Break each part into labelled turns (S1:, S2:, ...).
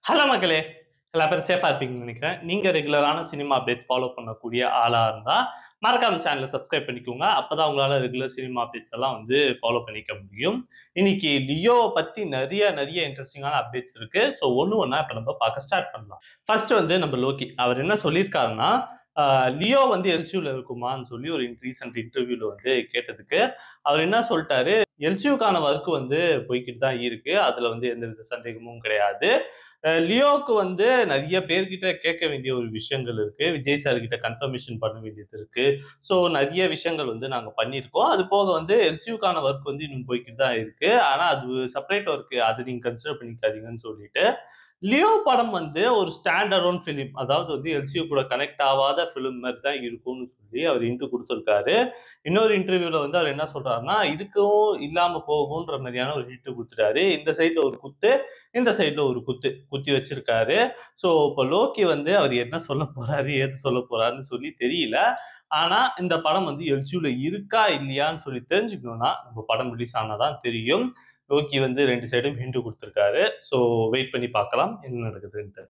S1: Hello மக்களே! எல்லா பேரும் சேஃபா இருப்பீங்கன்னு நெனைக்கிறேன். நீங்க ரெகுலரான சினிமா அப்டேட்ஸ் ஃபாலோ பண்ணக்கூடிய ஆளா இருந்தா, மறக்காம சேனல சப்ஸ்கிரைப் பண்ணிக்கோங்க. அப்பதான் உங்களால ரெகுலர் சினிமா அப்டேட்ஸ் எல்லாம் வந்து ஃபாலோ பண்ணிக்க முடியும். இன்னைக்கு லியோவ பத்தி நெறைய, நெறைய இன்ட்ரஸ்டிங்கான அப்டேட்ஸ் இருக்கு. ஸோ ஒண்ணு ஒண்ணா இப்ப நம்ம பார்க்க ஸ்டார்ட் பண்ணலாம். ஃபர்ஸ்ட் வந்து நம்ம லோக்கி. அவர் என்ன சொல்லியிருக்காருன்னா, அ லியோ வந்து எல்சியூல இருக்குமான்னு சொல்லி ஒரு ரீசென்ட் இன்டர்வியூல வந்து கேட்டதுக்கு, அவர் என்ன சொல்ட்டாரு, எல்சியூக்கான வொர்க் வந்து போய்க்கிட்டு தான் இருக்கு. அதுல வந்து எந்தவித சந்தேகமும் கிடையாது. அ லியோவுக்கு வந்து நெறைய பேர்கிட்ட கேட்க வேண்டிய ஒரு விஷயங்கள் இருக்கு. விஜய் சார் கிட்ட கன்ஃபர்மேஷன் பண்ண வேண்டியது இருக்கு. ஸோ நெறைய விஷயங்கள் வந்து நாங்க பண்ணியிருக்கோம். அது போக வந்து எல்சியூக்கான வொர்க் வந்து இன்னும் போய்க்கிட்டு தான் இருக்கு. ஆனா அது செப்பரேட் வொர்க் அத நீங்க கன்சிடர் பண்ணிக்காதீங்கன்னு சொல்லிட்டு, லியோ படம் வந்து ஒரு ஸ்டாண்ட் அலோன் ஃபிலிம். அதாவது வந்து எல்சியூ கூட கனெக்ட் ஆவாத ஃபிலிம் மாரி தான் இருக்கும்னு சொல்லி அவர் இன்ட்ரோ குடுத்திருக்காரு. இன்னொரு இன்டர்வியூல வந்து அவர் என்ன சொல்றாருன்னா, இருக்கும், இல்லாம போகுன்ற மாரியான ஒரு ஹிண்ட் குடுத்துட்டாரு. இந்த சைடுல ஒரு குத்து, இந்த சைடுல ஒரு குத்து, குத்தி வச்சிருக்காரு. ஸோ இப்ப லோக்கி வந்து அவர் என்ன சொல்ல போறாரு, ஏது சொல்ல போறாருன்னு சொல்லி தெரியல. ஆனா இந்த படம் வந்து எல்சியூல இருக்கா, இல்லையான்னு சொல்லி தெரிஞ்சுக்கணும்னா, நம்ம படம் ரிலீஸ் ஆனா தான் தெரியும். லோக்கி வந்து 2 சைடும் ஹிண்ட் குடுத்திருக்காரு. ஸோ வெயிட் பண்ணி பார்க்கலாம் என்ன நடக்குதுன்ட்டு.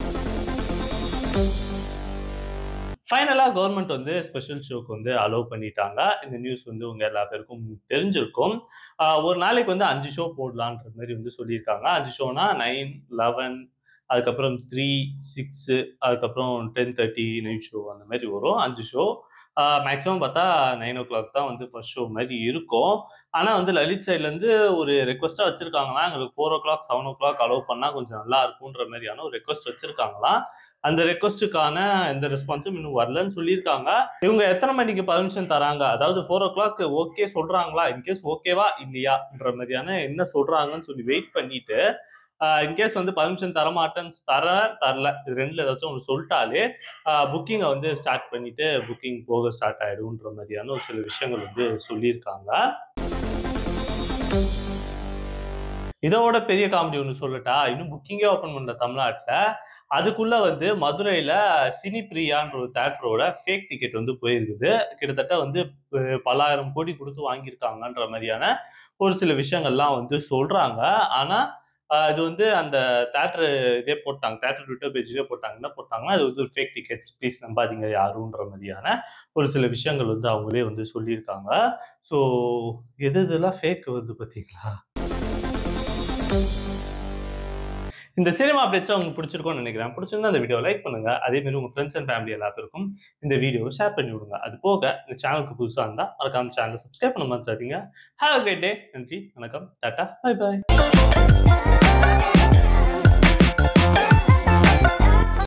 S1: ஃபைனலா கவர்ன்மெண்ட் வந்து ஸ்பெஷல் ஷோக்கு வந்து அலோவ் பண்ணிட்டாங்க. இந்த நியூஸ் வந்து உங்க எல்லா பேருக்கும் தெரிஞ்சிருக்கும். அ ஒரு நாளைக்கு வந்து 5 ஷோ போடலான்ற மாரி வந்து சொல்லியிருக்காங்க. 5 ஷோனா 9, 11 அதுக்கப்புறம் 3, 6 அதுக்கப்புறம் 10:30 நைட் ஷோ அந்த மாரி வரும். 5 ஷோ. அ மேக்ஸிமம் பார்த்தா 9:00 தான் வந்து ஃபர்ஸ்ட் ஷோ மாரி இருக்கும். ஆனா வந்து லலித் சைட்லருந்து ஒரு ரெக்வெஸ்ட்டா வச்சிருக்காங்களாம், எங்களுக்கு 4:00, 7:00 அலோவ் பண்ணா கொஞ்சம் நல்லா இருக்குன்ற மாரியான ஒரு ரெக்வெஸ்ட் வச்சிருக்காங்களாம். அந்த ரெக்வெஸ்ட்டுக்கான எந்த ரெஸ்பான்ஸும் இன்னும் வரலன்னு சொல்லியிருக்காங்க. இவங்க எத்தன மணிக்கு பர்மிஷன் தராங்க? அதாவது 4:00 ஓகே சொல்றாங்களா? இன்கேஸ் ஓகேவா? இல்லையான்ற மாரியான என்ன சொல்றாங்கன்னு சொல்லி வெயிட் பண்ணிட்டு, அ இன்கேஸ் வந்து பர்மிஷன் தரமாட்டேன்னு தரேன், தரல. இது 2ல ஏதாச்சும் ஒண்ணு சொல்ட்டாலே, அ புக்கிங்க வந்து ஸ்டார்ட் பண்ணிட்டு, புக்கிங் போக ஸ்டார்ட் ஆயிடும்ன்ற மாரியான ஒரு சில விஷயங்கள் வந்து சொல்லியிருக்காங்க. இதோட பெரிய காமெடி ஒண்ணு சொல்லட்டா? இன்னும் புக்கிங்கே ஓப்பன் பண்ணல தமிழ்நாட்ல. அதுக்குள்ள வந்து மதுரையில சினிப்பிரியான்ற ஒரு தியேட்டரோட ஃபேக் டிக்கெட் வந்து போயிருக்குது. கிட்டத்தட்ட வந்து ப பல்லாயிரம் கோடி குடுத்து வாங்கியிருக்காங்கன்ற மாரியான ஒரு சில விஷயங்கள்லாம் வந்து சொல்றாங்க. ஆனா, அ இது வந்து அந்த தியேட்டர் இதே போட்டாங்க. தியேட்டர் ட்விட்டர் பேஜ்லயே போட்டாங்க. என்ன போட்டாங்கன்னா, இது வந்து ஃபேக் டிக்கெட்ஸ் ப்ளீஸ் நம்பாதீங்க யாருன்ற மாரியான ஒரு சில விஷயங்கள் வந்து அவங்களே வந்து சொல்லியிருக்காங்க. ஸோ எது எதெல்லாம் ஃபேக் வருது பார்த்தீங்களா? இந்த சினிமா அப்டேட்ஸ்லாம் உங்களுக்கு பிடிச்சிருக்கும்னு நெனைக்கிறேன். பிடிச்சிருந்தா இந்த வீடியோவ லைக் பண்ணுங்க. அதே மாரி உங்க ஃபிரெண்ட்ஸ் அண்ட் ஃபேமிலி எல்லா பேருக்கும் இந்த வீடியோவ ஷேர் பண்ணி விடுங்க. அது போக இந்த சேனலுக்கு புதுசா இருந்தா மறக்காம சேனல சப்ஸ்கிரைப் பண்ண மறந்துறாதீங்க. Have a great day. நன்றி, வணக்கம், டாட்டா, பை பை.